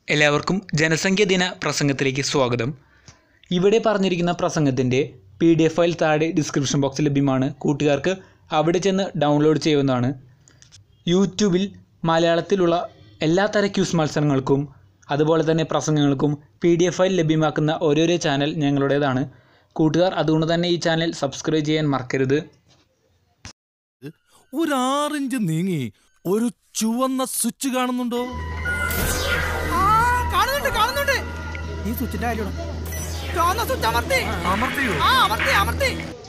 എല്ലാവർക്കും ജനസംഖ്യ ദിന പ്രസംഗത്തിലേക്ക് സ്വാഗതം ഇവിടെ പറഞ്ഞിരിക്കുന്ന പ്രസംഗത്തിൻ്റെ പി ഡി എഫ് ഫയൽ താഴെ ഡിസ്ക്രിപ്ഷൻ ബോക്സിൽ ലഭ്യമാണ് കൂട്ടുകാർക്ക് അവിടെ ചെന്ന് ഡൗൺലോഡ് ചെയ്യാവുന്നതാണ് യൂട്യൂബിൽ മലയാളത്തിലുള്ള എല്ലാ തര ക്യൂസ് മത്സരങ്ങൾക്കും അതുപോലെ തന്നെ പ്രസംഗങ്ങൾക്കും പി ഡി എഫ് ഫയൽ ലഭ്യമാക്കുന്ന ഓരോരോ ചാനൽ ഞങ്ങളുടേതാണ് കൂട്ടുകാർ അതുകൊണ്ട് തന്നെ ഈ ചാനൽ സബ്സ്ക്രൈബ് ചെയ്യാൻ മറക്കരുത് ഒരു ആറിഞ്ച് നീങ്ങി ഒരു ചുവന്ന സ്വിച്ച് കാണുന്നുണ്ടോ ആ, കാണുന്നുണ്ട് കാണുന്നുണ്ട് ഈ സ്വിച്ചിന്റെ കാര്യമാണ് ചുവന്ന സ്വിച്ച് അമർത്തി അമർത്തിയോ ആ അമർത്തി അമർത്തി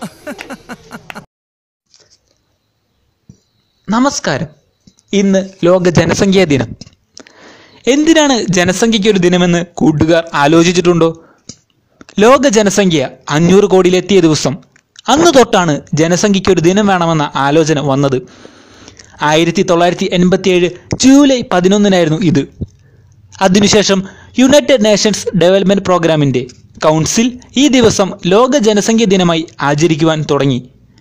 നമസ്കാരം ഇന്ന് ലോക ജനസംഖ്യാ ദിനം എന്തിനാണ് ജനസംഖ്യയ്ക്ക് ഒരു ദിനമെന്ന് കൂട്ടുകാർ ആലോചിച്ചിട്ടുണ്ടോ ലോക ജനസംഖ്യ അഞ്ഞൂറ് കോടിയിലെത്തിയ ദിവസം അന്ന് തൊട്ടാണ് ജനസംഖ്യയ്ക്ക് ഒരു ദിനം വേണമെന്ന ആലോചന വന്നത് ആയിരത്തി തൊള്ളായിരത്തി എൺപത്തിയേഴ് ജൂലൈ പതിനൊന്നിനായിരുന്നു ഇത് അതിനുശേഷം യുണൈറ്റഡ് നേഷൻസ് ഡെവലപ്മെൻറ്റ് പ്രോഗ്രാമിൻ്റെ കൗൺസിൽ ഈ ദിവസം ലോക ജനസംഖ്യ ദിനമായി ആചരിക്കുവാൻ തുടങ്ങി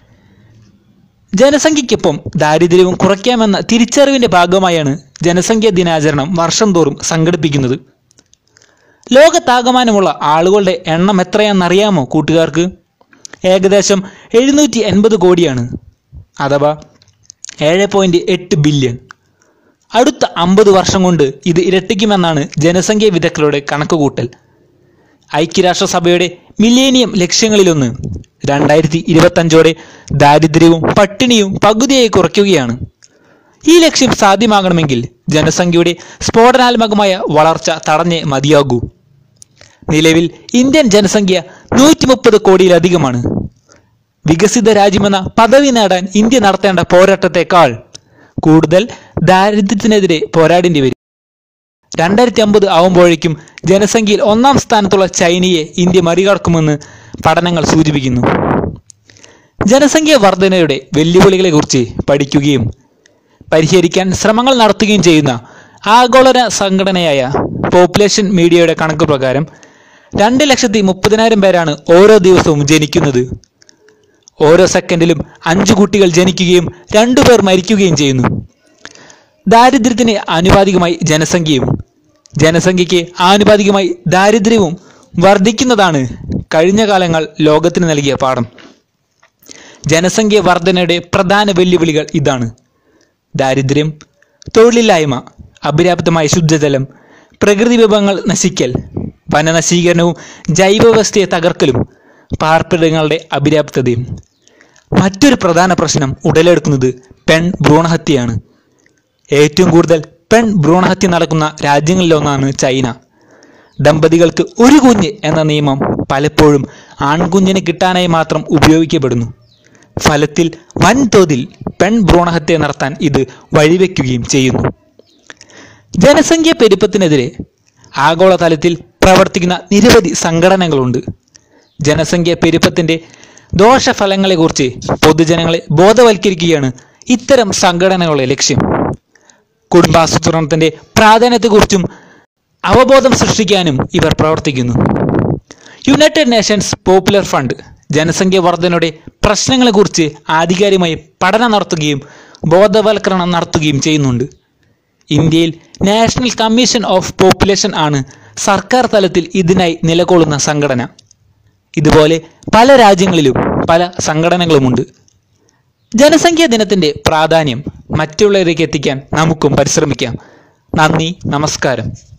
ജനസംഖ്യയ്ക്കൊപ്പം ദാരിദ്ര്യവും കുറയ്ക്കാമെന്ന തിരിച്ചറിവിൻ്റെ ഭാഗമായാണ് ജനസംഖ്യാ ദിനാചരണം വർഷം തോറും സംഘടിപ്പിക്കുന്നത് ലോകത്താകമാനമുള്ള ആളുകളുടെ എണ്ണം എത്രയാണെന്നറിയാമോ കൂട്ടുകാർക്ക് ഏകദേശം എഴുന്നൂറ്റി എൺപത് കോടിയാണ് അഥവാ ഏഴ് പോയിൻറ്റ് എട്ട് ബില്യൺ അടുത്ത അമ്പത് വർഷം കൊണ്ട് ഇത് ഇരട്ടിക്കുമെന്നാണ് ജനസംഖ്യാ വിദഗ്ധരുടെ കണക്കുകൂട്ടൽ ഐക്യരാഷ്ട്രസഭയുടെ മില്ലേനിയം ലക്ഷ്യങ്ങളിലൊന്ന് രണ്ടായിരത്തി ഇരുപത്തഞ്ചോടെ ദാരിദ്ര്യവും പട്ടിണിയും പകുതിയായി കുറയ്ക്കുകയാണ് ഈ ലക്ഷ്യം സാധ്യമാകണമെങ്കിൽ ജനസംഖ്യയുടെ സ്ഫോടനാത്മകമായ വളർച്ച തടഞ്ഞേ മതിയാകൂ നിലവിൽ ഇന്ത്യൻ ജനസംഖ്യ നൂറ്റി മുപ്പത് കോടിയിലധികമാണ് വികസിത രാജ്യമെന്ന പദവി നേടാൻ ഇന്ത്യ നടത്തേണ്ട പോരാട്ടത്തെക്കാൾ കൂടുതൽ ദാരിദ്ര്യത്തിനെതിരെ പോരാടേണ്ടി വരും രണ്ടായിരത്തി അമ്പത് ആവുമ്പോഴേക്കും ജനസംഖ്യയിൽ ഒന്നാം സ്ഥാനത്തുള്ള ചൈനയെ ഇന്ത്യ മറികടക്കുമെന്ന് പഠനങ്ങൾ സൂചിപ്പിക്കുന്നു ജനസംഖ്യ വർധനയുടെ വെല്ലുവിളികളെക്കുറിച്ച് പഠിക്കുകയും പരിഹരിക്കാൻ ശ്രമങ്ങൾ നടത്തുകയും ചെയ്യുന്ന ആഗോള സംഘടനയായ പോപ്പുലേഷൻ മീഡിയയുടെ കണക്ക് പ്രകാരം രണ്ട് ലക്ഷത്തി മുപ്പതിനായിരം പേരാണ് ഓരോ ദിവസവും ജനിക്കുന്നത് ഓരോ സെക്കൻഡിലും അഞ്ചു കുട്ടികൾ ജനിക്കുകയും രണ്ടുപേർ മരിക്കുകയും ചെയ്യുന്നു ദാരിദ്ര്യത്തിന് ആനുപാതികമായി ജനസംഖ്യയും ജനസംഖ്യയ്ക്ക് ആനുപാതികമായി ദാരിദ്ര്യവും വർദ്ധിക്കുന്നതാണ് കഴിഞ്ഞ കാലങ്ങൾ ലോകത്തിന് നൽകിയ പാഠം ജനസംഖ്യ വർധനയുടെ പ്രധാന വെല്ലുവിളികൾ ഇതാണ് ദാരിദ്ര്യം തൊഴിലില്ലായ്മ അപര്യാപ്തമായ ശുദ്ധജലം പ്രകൃതി വിഭവങ്ങൾ നശിക്കൽ വനനശീകരണവും ജൈവവ്യവസ്ഥയെ തകർക്കലും പാർപ്പിടങ്ങളുടെ അപര്യാപ്തതയും മറ്റൊരു പ്രധാന പ്രശ്നം ഉടലെടുക്കുന്നത് പെൺ ഭ്രൂണഹത്യയാണ് ഏറ്റവും കൂടുതൽ പെൺ ഭ്രൂണഹത്യ നടക്കുന്ന രാജ്യങ്ങളിലൊന്നാണ് ചൈന ദമ്പതികൾക്ക് ഒരു കുഞ്ഞ് എന്ന നിയമം പലപ്പോഴും ആൺകുഞ്ഞിന് കിട്ടാനായി മാത്രം ഉപയോഗിക്കപ്പെടുന്നു ഫലത്തിൽ വൻതോതിൽ പെൺ ഭ്രൂണഹത്യ നടത്താൻ ഇത് വഴിവെക്കുകയും ചെയ്യുന്നു ജനസംഖ്യ പെരുപ്പത്തിനെതിരെ ആഗോളതലത്തിൽ പ്രവർത്തിക്കുന്ന നിരവധി സംഘടനകളുണ്ട് ജനസംഖ്യ പെരുപ്പത്തിൻ്റെ ദോഷഫലങ്ങളെക്കുറിച്ച് പൊതുജനങ്ങളെ ബോധവൽക്കരിക്കുകയാണ് ഇത്തരം സംഘടനകളുടെ ലക്ഷ്യം കുടുംബാസൂത്രണത്തിൻ്റെ പ്രാധാന്യത്തെക്കുറിച്ചും അവബോധം സൃഷ്ടിക്കാനും ഇവർ പ്രവർത്തിക്കുന്നു യുണൈറ്റഡ് നേഷൻസ് പോപ്പുലർ ഫണ്ട് ജനസംഖ്യ വർധനയുടെ പ്രശ്നങ്ങളെക്കുറിച്ച് ആധികാരികമായി പഠനം നടത്തുകയും ബോധവൽക്കരണം നടത്തുകയും ചെയ്യുന്നുണ്ട് ഇന്ത്യയിൽ നാഷണൽ കമ്മീഷൻ ഓഫ് പോപ്പുലേഷൻ ആണ് സർക്കാർ തലത്തിൽ ഇതിനായി നിലകൊള്ളുന്ന സംഘടന ഇതുപോലെ പല രാജ്യങ്ങളിലും പല സംഘടനകളുമുണ്ട് ജനസംഖ്യാ ദിനത്തിൻ്റെ പ്രാധാന്യം മറ്റുള്ളവരിലേക്ക് എത്തിക്കാൻ നമുക്കും പരിശ്രമിക്കാം നന്ദി നമസ്കാരം